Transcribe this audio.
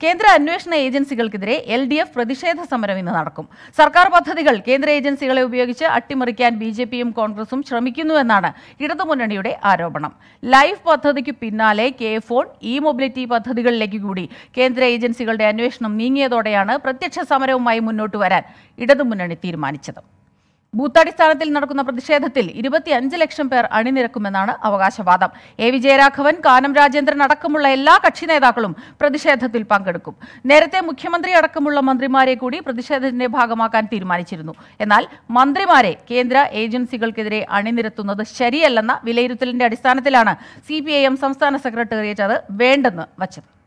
കേന്ദ്ര അന്വേഷണ ഏജൻസികൾക്കെതിരെ L D F പ്രതിഷേധ സമരം ഇന്ന് നടക്കും സർക്കാർ പദ്ധതികൾ കേന്ദ്ര ഏജൻസികളെ ഉപയോഗിച്ച് അട്ടിമറിക്കാൻ ബി ജെ പിയും കോൺഗ്രസും ശ്രമിക്കുന്നുവെന്നാണ് ഇടതുമുന്നണിയുടെ ആരോപണം ലൈഫ് പദ്ധതിക്ക് പിന്നാലെ കെ ഫോൺ ഇ മൊബിലിറ്റി പദ്ധതികളിലേക്ക് കൂടി കേന്ദ്ര ഏജൻസികളുടെ അന്വേഷണം നീങ്ങിയതോടെയാണ് പ്രത്യക്ഷ സമരവുമായി മുന്നോട്ട് വരാൻ ഇടതുമുന്നണി തീരുമാനിച്ചത് ബൂത്തടിസ്ഥാനത്തിൽ നടക്കുന്ന പ്രതിഷേധത്തിൽ ഇരുപത്തിയഞ്ച് ലക്ഷം പേർ അണിനിരക്കുമെന്നാണ് അവകാശവാദം എ വിജയരാഘവൻ കാനം രാജേന്ദ്രൻ അടക്കമുള്ള എല്ലാ കക്ഷി നേതാക്കളും പ്രതിഷേധത്തിൽ പങ്കെടുക്കും നേരത്തെ മുഖ്യമന്ത്രി അടക്കമുള്ള മന്ത്രിമാരെ കൂടി പ്രതിഷേധത്തിന്റെ ഭാഗമാക്കാൻ തീരുമാനിച്ചിരുന്നു എന്നാൽ മന്ത്രിമാരെ കേന്ദ്ര ഏജൻസികൾക്കെതിരെ അണിനിരത്തുന്നത് ശരിയല്ലെന്ന വിലയിരുത്തലിന്റെ അടിസ്ഥാനത്തിലാണ് സി സംസ്ഥാന സെക്രട്ടേറിയറ്റ് അത് വേണ്ടെന്ന് വച്ചത്